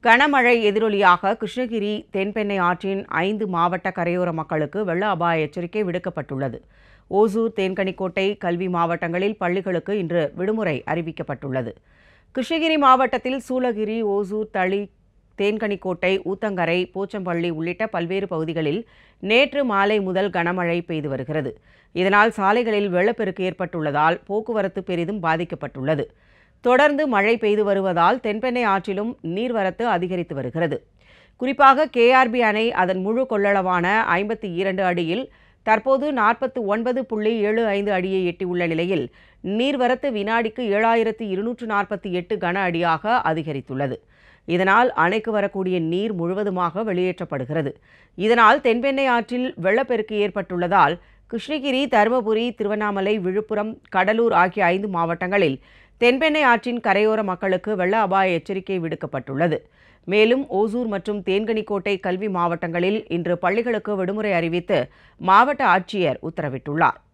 கனமழை எதிரொலியாக கிருஷ்ணகிரி தென்பெண்ணை ஆற்றின் ஐந்து மாவட்ட கரையோர மக்களுக்கு வெள்ள அபாய எச்சரிக்கை விடுக்கப்பட்டுள்ளது ஓசூர் தேன்கனிக்கோட்டை கல்வி மாவட்டங்களில் பள்ளிகளுக்கு இன்று விடுமுறை அறிவிக்கப்பட்டுள்ளது கிருஷ்ணகிரி மாவட்டத்தில் சூளகிரி ஓசூர் தளி தேன்கனிக்கோட்டை ஊத்தங்கரை போச்சம்பள்ளி உள்ளிட்ட பல்வேறு பகுதிகளில் நேற்று மாலை முதல் கனமழை பெய்து வருகிறது இதனால் சாலைகளில் வெள்ளப்பெருக்கு ஏற்பட்டுள்ளதால் போக்குவரத்து பெரிதும் பாதிக்கப்பட்டுள்ளது தொடர்ந்து மழை பெய்து வருவதால் தென்பெண்ணை ஆற்றிலும் நீர்வரத்து அதிகரித்து வருகிறது குறிப்பாக கேஆர்பி அணை அதன் முழு கொள்ளளவான ஐம்பத்தி இரண்டு அடியில் தற்போது நாற்பத்து ஒன்பது புள்ளி ஏழு ஐந்து அடியை எட்டியுள்ள நிலையில் நீர்வரத்து வினாடிக்கு ஏழாயிரத்து இருநூற்று நாற்பத்தி எட்டு கன அடியாக அதிகரித்துள்ளது இதனால் அணைக்கு வரக்கூடிய நீர் முழுவதுமாக வெளியேற்றப்படுகிறது இதனால் தென்பெண்ணை ஆற்றில் வெள்ளப்பெருக்கு ஏற்பட்டுள்ளதால் கிருஷ்ணகிரி தருமபுரி திருவண்ணாமலை விழுப்புரம் கடலூர் ஆகிய ஐந்து மாவட்டங்களில் தென்பெண்ணை ஆற்றின் கரையோர மக்களுக்கு வெள்ள அபாய எச்சரிக்கை விடுக்கப்பட்டுள்ளது மேலும் ஓசூர் மற்றும் தேன்கனிக்கோட்டை கல்வி மாவட்டங்களில் இன்று பள்ளிகளுக்கு விடுமுறை அறிவித்து மாவட்ட ஆட்சியர் உத்தரவிட்டுள்ளார்